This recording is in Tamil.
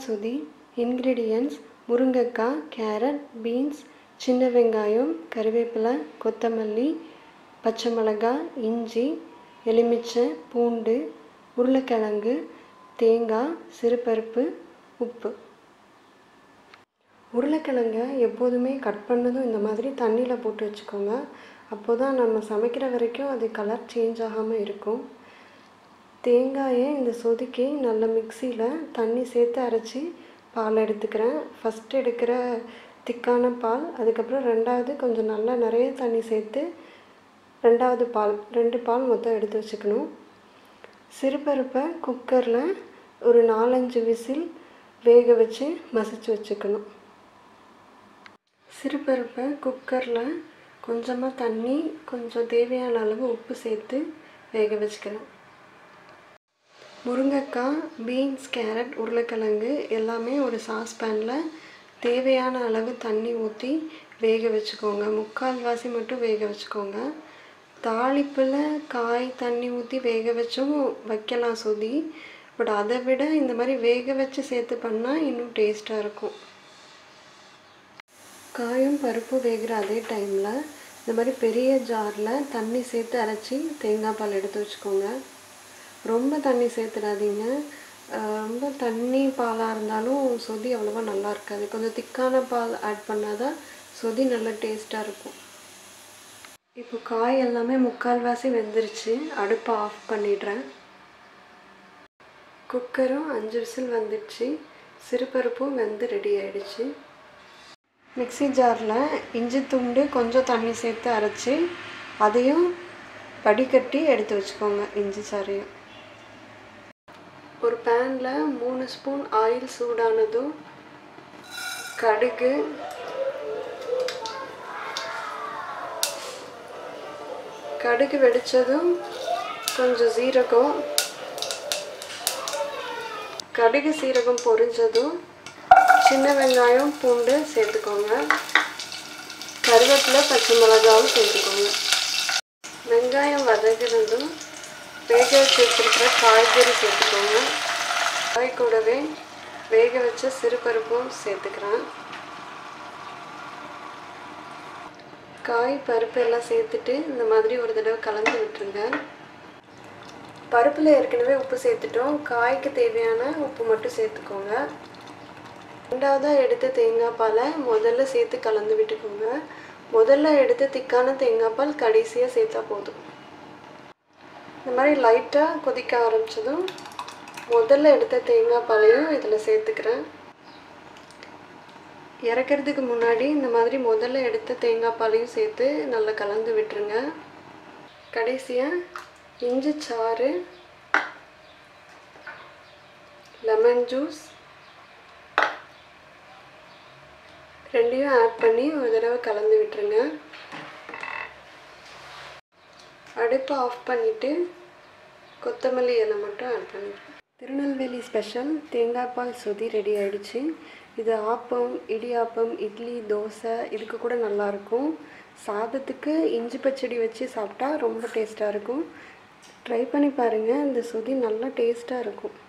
சுதி இன்க்ரீடியன்ட்ஸ் முருங்கைக்காய் கேரட் பீன்ஸ் சின்ன வெங்காயம் கருவேப்பிலை கொத்தமல்லி பச்சை மிளகாய் இஞ்சி எலுமிச்சை பூண்டு உருளைக்கிழங்கு தேங்காய் சிறுபருப்பு உப்பு உருளைக்கிழங்க எப்போதுமே கட் பண்ணதும் இந்த மாதிரி தண்ணியில் போட்டு வச்சுக்கோங்க அப்போ தான் நம்ம சமைக்கிற வரைக்கும் அது கலர் சேஞ்ச் ஆகாமல் இருக்கும் தேங்காயை இந்த சொதுக்கி நல்ல மிக்சியில் தண்ணி சேர்த்து அரைச்சி பால் எடுத்துக்கிறேன் ஃபஸ்ட்டு எடுக்கிற திக்கான பால் அதுக்கப்புறம் ரெண்டாவது கொஞ்சம் நல்லா நிறைய தண்ணி சேர்த்து ரெண்டாவது பால் ரெண்டு பால் மொத்தம் எடுத்து வச்சுக்கணும் சிறுபருப்பை குக்கரில் ஒரு நாலஞ்சு விசில் வேக வச்சு மசிச்சு வச்சுக்கணும் சிறுபருப்பை குக்கரில் கொஞ்சமாக தண்ணி கொஞ்சம் தேவையான அளவு உப்பு சேர்த்து வேக வச்சுக்கிறேன் முருங்கைக்காய் பீன்ஸ் கேரட் உருளைக்கிழங்கு எல்லாமே ஒரு சாஸ்பேனில் தேவையான அளவு தண்ணி ஊற்றி வேக வச்சுக்கோங்க முக்கால்வாசி மட்டும் வேக வச்சுக்கோங்க தாளிப்பில் காய் தண்ணி ஊற்றி வேக வச்சும் வைக்கலாம் சொதி பட் அதை விட இந்த மாதிரி வேக வச்சு சேர்த்து பண்ணால் இன்னும் டேஸ்ட்டாக இருக்கும் காயும் பருப்பும் வேகிற அதே டைமில் இந்த மாதிரி பெரிய ஜாரில் தண்ணி சேர்த்து அரைச்சி தேங்காய் பால் எடுத்து வச்சுக்கோங்க ரொம்ப தண்ணி சேர்த்துடாதீங்க ரொம்ப தண்ணி பாலாக இருந்தாலும் சொதி அவ்வளோவா நல்லா இருக்காது கொஞ்சம் திக்கான பால் ஆட் பண்ணால் தான் சொதி நல்லா டேஸ்ட்டாக இருக்கும் இப்போ காய் எல்லாமே முக்கால்வாசி வெந்துருச்சு அடுப்பை ஆஃப் பண்ணிடுறேன் குக்கரும் அஞ்சு விசில் வந்துடுச்சு சிறுபருப்பும் வெந்து ரெடி ஆயிடுச்சு மிக்சி ஜாரில் இஞ்சி துண்டு கொஞ்சம் தண்ணி சேர்த்து அரைச்சி அதையும் வடிகட்டி எடுத்து வச்சுக்கோங்க இஞ்சி சாறையும் ஒரு பேனில் மூணு ஸ்பூன் ஆயில் சூடானதும் கடுகு கடுகு வெடித்ததும் கொஞ்சம் சீரகம் கடுகு சீரகம் பொரிஞ்சதும் சின்ன வெங்காயம் பூண்டு சேர்த்துக்கோங்க கருவேப்பிலை பச்சை மிளகாவும் சேர்த்துக்கோங்க வெங்காயம் வதங்கினதும் வேக வச்சு வச்சுருக்கிற காய்கறி சேர்த்துக்கோங்க காய் கூடவே வேக வச்ச சிறுபருப்பும் சேர்த்துக்கிறேன் காய் பருப்பு எல்லாம் சேர்த்துட்டு இந்த மாதிரி ஒரு தடவை கலந்து விட்டுருங்க பருப்பில் ஏற்கனவே உப்பு சேர்த்துட்டோம் காய்க்கு தேவையான உப்பு மட்டும் சேர்த்துக்கோங்க ரெண்டாவதாக எடுத்த தேங்காய் பாலை முதல்ல சேர்த்து கலந்து விட்டுக்கோங்க முதல்ல எடுத்த திக்கான தேங்காய் பால் கடைசியாக சேர்த்தா போதும் இந்த மாதிரி லைட்டாக கொதிக்க ஆரம்பித்ததும் முதல்ல எடுத்த தேங்காய் பாலையும் இதில் சேர்த்துக்கிறேன் இறக்கிறதுக்கு முன்னாடி இந்த மாதிரி முதல்ல எடுத்த தேங்காய் பாலையும் சேர்த்து நல்லா கலந்து விட்டுருங்க கடைசியாக இஞ்சி சாறு லெமன் ஜூஸ் ரெண்டையும் ஆட் பண்ணி ஒரு தடவை கலந்து விட்டுருங்க அடுப்பை ஆஃப் பண்ணிவிட்டு கொத்தமல்லி இலை மட்டும் ஆட் பண்ணிடுறேன் திருநெல்வேலி ஸ்பெஷல் தேங்காய் பால் சொதி ரெடி ஆயிடுச்சு இது ஆப்பம் இடியாப்பம் இட்லி தோசை இதுக்கு கூட நல்லாயிருக்கும் சாதத்துக்கு இஞ்சி பச்சடி வச்சு சாப்பிட்டா ரொம்ப டேஸ்ட்டாக இருக்கும் ட்ரை பண்ணி பாருங்கள் இந்த சொதி நல்லா டேஸ்ட்டாக இருக்கும்